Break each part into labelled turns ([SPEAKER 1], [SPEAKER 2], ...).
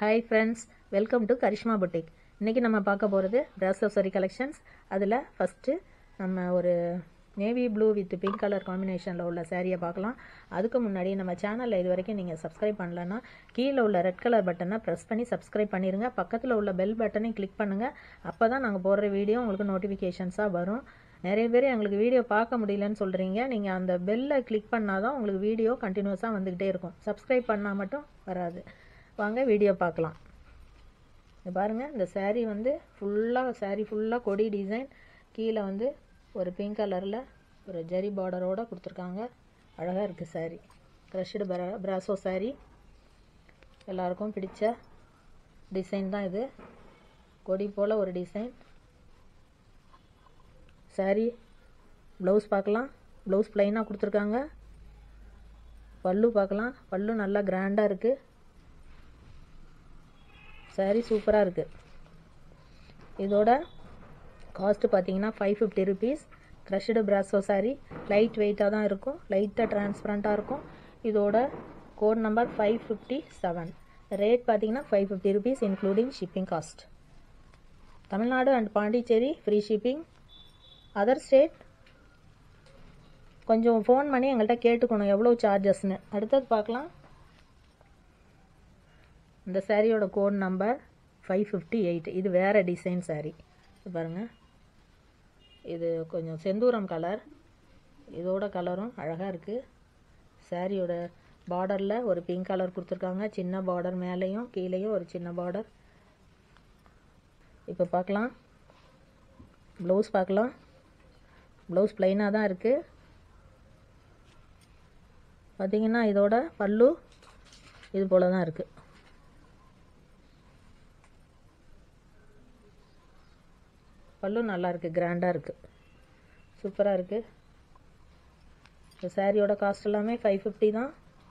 [SPEAKER 1] hi friends welcome to Karishma boutique இன்றைக்கி நம்ம பார்க்க போகிறது பிராசோசரி கலெக்ஷன்ஸ் அதில் ஃபஸ்ட்டு நம்ம ஒரு navy blue with pink colour காம்பினேஷனில் உள்ள சாரியை பார்க்கலாம் அதுக்கு முன்னாடி நம்ம சேனலில் இது வரைக்கும் நீங்கள் சப்ஸ்கிரைப் பண்ணலன்னா கீழே உள்ள ரெட் கலர் பட்டனை ப்ரெஸ் பண்ணி சப்ஸ்கிரைப் பண்ணிடுங்க பக்கத்தில் உள்ள பெல் பட்டனையும் கிளிக் பண்ணுங்கள் அப்போ தான் நாங்கள் போடுற வீடியோ உங்களுக்கு நோட்டிஃபிகேஷன்ஸாக வரும் நிறைய பேர் எங்களுக்கு வீடியோ பார்க்க முடியலன்னு சொல்கிறீங்க நீங்கள் அந்த பெல்லை கிளிக் பண்ணால் தான் உங்களுக்கு வீடியோ கண்டினியூஸாக வந்துக்கிட்டே இருக்கும் சப்ஸ்கிரைப் பண்ணால் மட்டும் வராது வாங்க வீடியோ பார்க்கலாம் இது பாருங்கள் இந்த saree வந்து ஃபுல்லாக saree ஃபுல்லாக கொடி டிசைன் கீழே வந்து ஒரு பிங்க் கலரில் ஒரு ஜரி பார்டரோடு கொடுத்துருக்காங்க அழகாக இருக்குது saree க்ரஷ்டு பிரா பிராசோ saree எல்லாருக்கும் பிடிச்ச டிசைன் தான் இது கொடி போல் ஒரு டிசைன் saree ப்ளவுஸ் பார்க்கலாம் ப்ளவுஸ் ப்ளைனாக கொடுத்துருக்காங்க பல்லு பார்க்கலாம் பல்லு நல்லா கிராண்டாக இருக்குது saree சூப்பராக இருக்குது இதோட காஸ்ட்டு பார்த்தீங்கன்னா five fifty rupees crushed brasso saree light வெயிட்டாக தான் இருக்கும் லைட்டாக டிரான்ஸ்பரண்ட்டாக இருக்கும் இதோட code number five fifty seven rate பார்த்தீங்கன்னா five fifty rupees including shipping cost Tamil Nadu and Pondicherry free shipping other state கொஞ்சம் ஃபோன் பண்ணி எங்கள்கிட்ட கேட்டுக்கணும் எவ்வளோ சார்ஜஸ்னு அடுத்தது பார்க்கலாம் இந்த சாரியோட code number five fifty eight இது வேறு டிசைன் சாரீ இது பாருங்கள் இது கொஞ்சம் செந்தூரம் கலர் இதோட கலரும் அழகாக இருக்குது சாரியோட பார்டரில் ஒரு பிங்க் கலர் கொடுத்துருக்காங்க சின்ன பார்டர் மேலேயும் கீழேயும் ஒரு சின்ன பார்டர் இப்போ பார்க்கலாம் ப்ளவுஸ் பார்க்கலாம் ப்ளவுஸ் ப்ளைனாக தான் இருக்குது பார்த்தீங்கன்னா இதோட பல்லு இது போல் தான் இருக்குது பல்லு நல்லா இருக்குது கிராண்டாக இருக்குது சூப்பராக இருக்குது இந்த சாரியோட காஸ்ட் எல்லாமே ஃபைவ் ஃபிஃப்டி தான்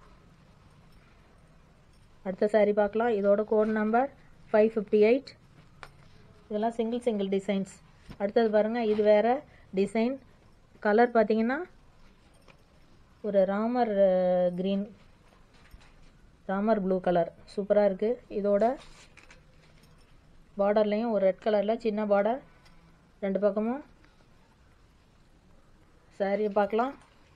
[SPEAKER 1] அடுத்த சாரீ பார்க்கலாம் இதோட code number five fifty eight இதெல்லாம் சிங்கிள் சிங்கிள் டிசைன்ஸ் அடுத்தது பாருங்கள் இது வேறு டிசைன் கலர் பார்த்தீங்கன்னா ஒரு Ramar green Ramar blue colour சூப்பராக இருக்குது இதோட பார்டர்லேயும் ஒரு ரெட் கலரில் சின்ன பார்டர் ரெண்டு பக்கமும் சாரியை பார்க்கலாம்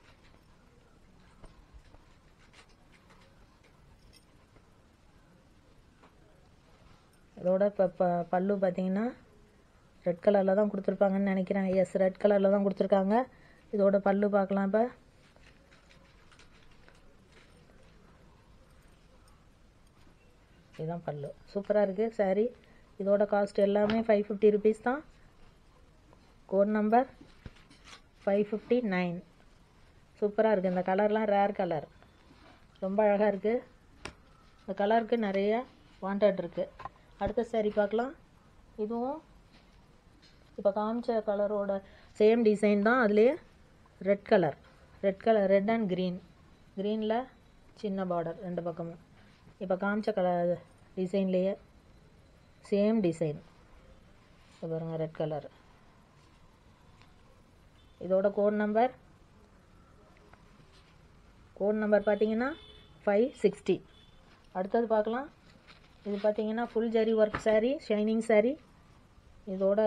[SPEAKER 1] இதோட இப்போ ப பல்லு பார்த்தீங்கன்னா ரெட் கலரில் தான் கொடுத்துருப்பாங்கன்னு நினைக்கிறேன் எஸ் ரெட் கலரில் தான் கொடுத்துருக்காங்க இதோட பல்லு பார்க்கலாம் இப்போ இதுதான் பல்லு சூப்பராக இருக்குது சாரீ இதோட காஸ்ட் எல்லாமே ஃபைவ் ஃபிஃப்டி ருபீஸ் தான் code number five fifty nine சூப்பராக இருக்குது இந்த கலர்லாம் ரேர் கலர் ரொம்ப அழகாக இருக்குது இந்த கலருக்கு நிறைய வாண்டட் இருக்குது அடுத்த சாரீ பார்க்கலாம் இதுவும் இப்போ காமிச்ச கலரோட சேம் டிசைன் தான் அதுலேயே red colour red colour red and green க்ரீனில் சின்ன பார்டர் ரெண்டு பக்கமும் இப்போ காமிச்ச கலர் டிசைன்லேயே சேம் டிசைன் இது பாருங்கள் ரெட் கலர் இதோட கோட் நம்பர் கோட் நம்பர் பார்த்தீங்கன்னா ஃபைவ் சிக்ஸ்டி அடுத்தது பார்க்கலாம் இது பார்த்தீங்கன்னா full zari work saree shining saree இதோட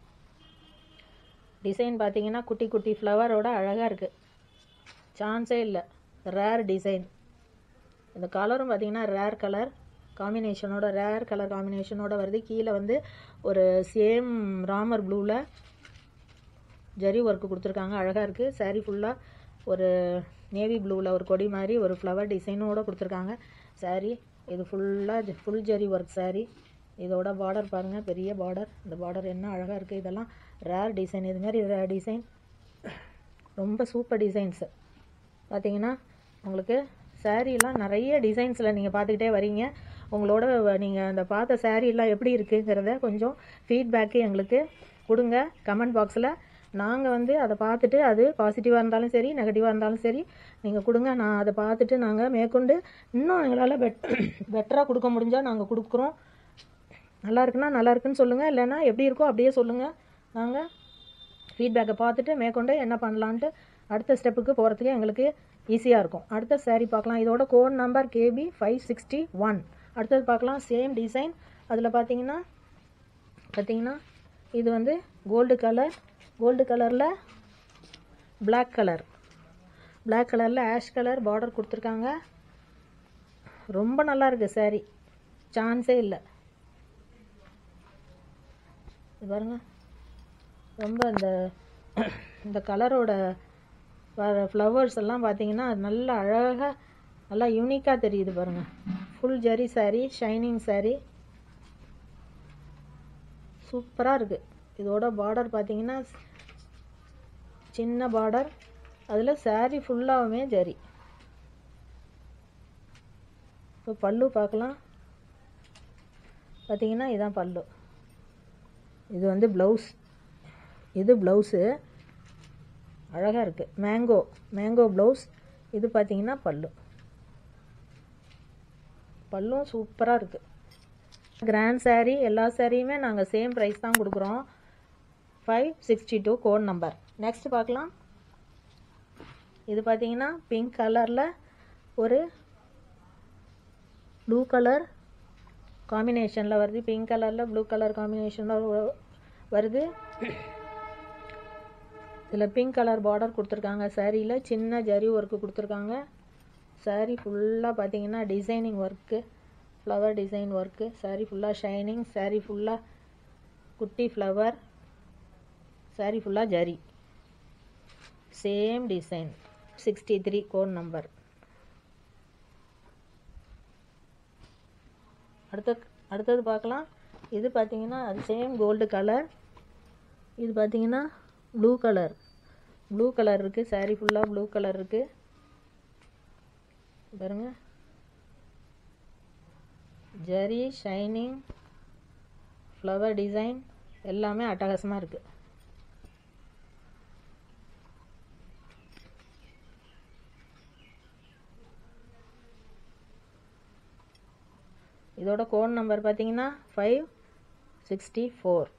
[SPEAKER 1] டிசைன் பார்த்தீங்கன்னா குட்டி குட்டி ஃப்ளவரோட அழகாக இருக்குது சான்ஸே இல்லை ரேர் டிசைன் இந்த கலரும் பார்த்தீங்கன்னா ரேர் கலர் காம்பினேஷனோட ரேர் கலர் காம்பினேஷனோட வருது கீழே வந்து ஒரு சேம் ராமர் ப்ளூவில் ஜரி ஒர்க்கு கொடுத்துருக்காங்க அழகாக இருக்குது saree ஃபுல்லாக ஒரு நேவி ப்ளூவில் ஒரு கொடி மாதிரி ஒரு ஃப்ளவர் டிசைனோடு கொடுத்துருக்காங்க saree இது ஃபுல்லாக ஃபுல் ஜரி ஒர்க் saree இதோட பார்டர் பாருங்கள் பெரிய பார்டர் இந்த பார்டர் என்ன அழகாக இருக்குது இதெல்லாம் ரேர் டிசைன் இதுமாரி ரேர் டிசைன் ரொம்ப சூப்பர் டிசைன்ஸு பார்த்தீங்கன்னா உங்களுக்கு சாரீலாம் நிறைய டிசைன்ஸில் நீங்கள் பார்த்துக்கிட்டே வரீங்க உங்களோட நீங்கள் அந்த பார்த்த சாரீலாம் எப்படி இருக்குங்கிறத கொஞ்சம் ஃபீட்பேக்கு எங்களுக்கு கொடுங்க கமெண்ட் பாக்ஸில் நாங்கள் வந்து அதை பார்த்துட்டு அது பாசிட்டிவாக இருந்தாலும் சரி நெகட்டிவாக இருந்தாலும் சரி நீங்கள் கொடுங்க நான் அதை பார்த்துட்டு நாங்கள் மேற்கொண்டு இன்னும் எங்களால் பெட் பெட்டராக கொடுக்க முடிஞ்சால் நாங்கள் கொடுக்குறோம் நல்லா இருக்குன்னா நல்லா இருக்குன்னு சொல்லுங்கள் இல்லைன்னா எப்படி இருக்கோ அப்படியே சொல்லுங்கள் நாங்கள் ஃபீட்பேக்கை பார்த்துட்டு மேற்கொண்டு என்ன பண்ணலான்ட்டு அடுத்த ஸ்டெப்புக்கு போகிறதுக்கு எங்களுக்கு ஈஸியாக இருக்கும் அடுத்த saree பார்க்கலாம் இதோட code number KB five sixty one அடுத்தது பார்க்கலாம் சேம் டிசைன் அதில் பார்த்தீங்கன்னா பார்த்தீங்கன்னா இது வந்து கோல்டு கலர் கோல்டு கலரில் Black கலர் Black கலரில் ஆஷ் கலர் பார்டர் கொடுத்துருக்காங்க ரொம்ப நல்லா இருக்கு saree சான்ஸே இல்லை இது பாருங்க ரொம்ப இந்த இந்த கலரோட வர ஃப்ளவர்ஸ் எல்லாம் பார்த்தீங்கன்னா அது நல்லா அழகாக நல்லா யூனிக்காக தெரியுது பாருங்க full zari saree shining saree சூப்பராக இருக்குது இதோட பார்டர் பார்த்தீங்கன்னா சின்ன பார்டர் அதில் saree ஃபுல்லாகவுமே ஜரி இப்போ பல்லு பார்க்கலாம் பார்த்தீங்கன்னா இதான் பல்லு இது வந்து ப்ளவுஸ் இது ப்ளவுஸு அழகாக இருக்குது மேங்கோ மேங்கோ ப்ளவுஸ் இது பார்த்தீங்கன்னா பல்லு பல்லும் சூப்பராக இருக்குது கிராண்ட் saree எல்லா சாரியுமே நாங்கள் சேம் ப்ரைஸ் தான் கொடுக்குறோம் five sixty two code number next பார்க்கலாம் இது பார்த்தீங்கன்னா பிங்க் கலரில் ஒரு ப்ளூ கலர் காம்பினேஷனில் வருது பிங்க் கலரில் ப்ளூ கலர் காம்பினேஷனில் வருது இதில் பிங்க் கலர் பார்டர் கொடுத்துருக்காங்க சாரியில் சின்ன ஜரி ஒர்க்கு கொடுத்துருக்காங்க saree ஃபுல்லாக பார்த்தீங்கன்னா டிசைனிங் work flower design work saree ஃபுல்லாக ஷைனிங் saree ஃபுல்லாக குட்டி ஃப்ளவர் saree ஃபுல்லாக zari same design sixty three code number அடுத்த அடுத்தது பார்க்கலாம் இது பார்த்தீங்கன்னா அது சேம் கோல்டு கலர் இது பார்த்தீங்கன்னா ப்ளூ கலர் ப்ளூ கலர் இருக்குது saree ஃபுல்லாக ப்ளூ கலர் இருக்குது பாருங்க ஜரி ஷைனிங் ஃப்ளவர் டிசைன் எல்லாமே அட்டகாசமாக இருக்குது இதோட கோட் நம்பர் பார்த்தீங்கன்னா ஃபைவ் சிக்ஸ்டி ஃபோர்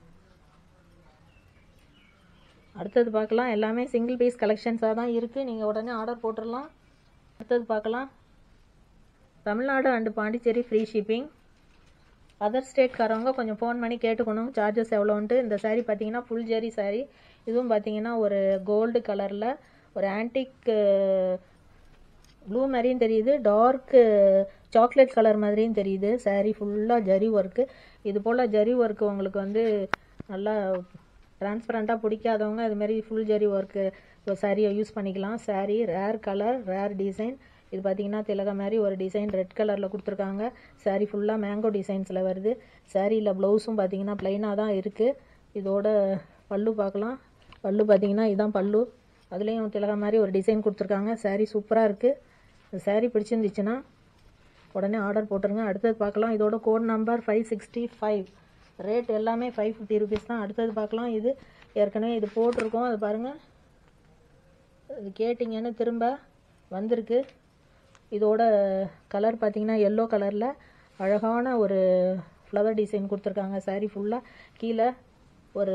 [SPEAKER 1] அடுத்தது பார்க்கலாம் எல்லாமே சிங்கிள் பீஸ் கலெக்ஷன்ஸாக தான் இருக்குது நீங்கள் உடனே ஆர்டர் போட்டுடலாம் அடுத்தது பார்க்கலாம் Tamil Nadu and Pondicherry free shipping அதர் ஸ்டேட்காரவங்க கொஞ்சம் ஃபோன் பண்ணி கேட்டுக்கணும் சார்ஜஸ் எவ்வளோன்ட்டு இந்த saree பார்த்தீங்கன்னா ஃபுல் ஜெரி saree இதுவும் பார்த்தீங்கன்னா ஒரு கோல்டு கலரில் ஒரு ஆன்டிக் ப்ளூ மாதிரியும் தெரியுது டார்க்கு சாக்லேட் கலர் மாதிரியும் தெரியுது saree ஃபுல்லாக ஜரி ஒர்க்கு இது போல் ஜரி ஒர்க்கு உங்களுக்கு வந்து நல்லா டிரான்ஸ்பரண்ட்டாக பிடிக்காதவங்க இது மாதிரி ஃபுல் ஜரி ஒர்க்கு சாரியை யூஸ் பண்ணிக்கலாம் saree rare colour rare design இது பார்த்தீங்கன்னா திலக மாதிரி ஒரு டிசைன் ரெட் கலரில் கொடுத்துருக்காங்க saree ஃபுல்லாக மேங்கோ டிசைன்ஸில் வருது சாரியில் ப்ளவுஸும் பார்த்தீங்கன்னா ப்ளைனாக தான் இருக்குது இதோட பல்லு பார்க்கலாம் பல்லு பார்த்தீங்கன்னா இதான் பல்லு அதுலேயும் திலக மாதிரி ஒரு டிசைன் கொடுத்துருக்காங்க saree சூப்பராக இருக்குது இந்த saree பிடிச்சிருந்துச்சுன்னா உடனே ஆர்டர் போட்டுருங்க அடுத்தது பார்க்கலாம் இதோட code number five sixty five rate எல்லாமே ஃபைவ் ஃபிஃப்டி ருபீஸ் தான் அடுத்தது பார்க்கலாம் இது ஏற்கனவே இது போட்டிருக்கோம் அது பாருங்கள் இது கேட்டிங்கன்னு திரும்ப வந்திருக்கு இதோட கலர் பார்த்தீங்கன்னா எல்லோ கலரில் அழகான ஒரு ஃப்ளவர் டிசைன் கொடுத்துருக்காங்க saree ஃபுல்லாக கீழே ஒரு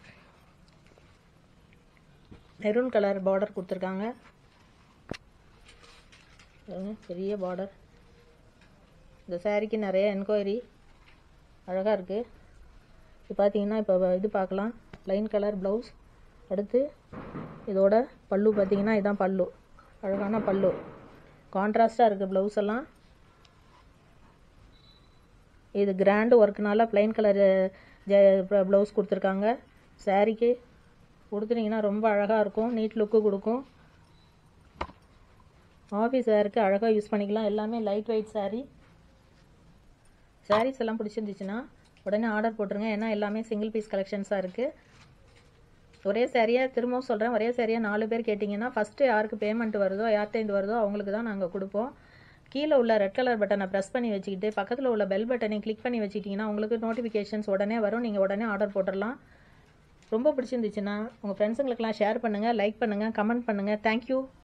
[SPEAKER 1] மெரூன் கலர் பார்டர் கொடுத்துருக்காங்க பாருங்க, பெரிய பார்டர் இந்த சாரிக்கு நிறைய என்கொயரி அழகாக இருக்குது இது பார்த்தீங்கன்னா இப்போ இது பார்க்கலாம் ப்ளைன் கலர் ப்ளவுஸ் அடுத்து இதோட பல்லு பார்த்தீங்கன்னா இதான் பல்லு அழகான பல்லு கான்ட்ராஸ்டாக இருக்குது ப்ளவுஸ் எல்லாம் இது கிராண்ட் ஒர்க்குனால ப்ளைன் கலர் ப்ளவுஸ் கொடுத்துருக்காங்க சாரீக்கு கொடுத்துட்டிங்கன்னா ரொம்ப அழகாக இருக்கும் நீட் லுக்கு கொடுக்கும் ஆஃபீஸ் வேருக்கு அழகாக யூஸ் பண்ணிக்கலாம் எல்லாமே லைட் வெயிட் saree sarees எல்லாம் பிடிச்சிருந்துச்சுன்னா உடனே ஆர்டர் போட்டுருங்க ஏன்னா எல்லாமே சிங்கிள் பீஸ் கலெக்ஷன்ஸாக இருக்குது ஒரே சாரியாக திரும்பவும் சொல்கிறேன் ஒரே சாரியாக நாலு பேர் கேட்டிங்கன்னா ஃபஸ்ட்டு யாருக்கு பேமெண்ட் வருதோ யார்கிட்டேருந்து வருதோ அவங்களுக்கு தான் நாங்கள் கொடுப்போம் கீழே உள்ள ரெட் கலர் பட்டனை ப்ரெஸ் பண்ணி வச்சுக்கிட்டு பக்கத்தில் உள்ள பெல் பட்டனை கிளிக் பண்ணி வச்சுக்கிட்டிங்கன்னா உங்களுக்கு நோட்டிஃபிகேஷன்ஸ் உடனே வரும் நீங்கள் உடனே ஆர்டர் போட்டுடலாம் ரொம்ப பிடிச்சிருந்துச்சுன்னா உங்கள் ஃப்ரெண்ட்ஸுங்களுக்கெல்லாம் ஷேர் பண்ணுங்கள் லைக் பண்ணுங்கள் கமெண்ட் பண்ணுங்கள் தேங்க்யூ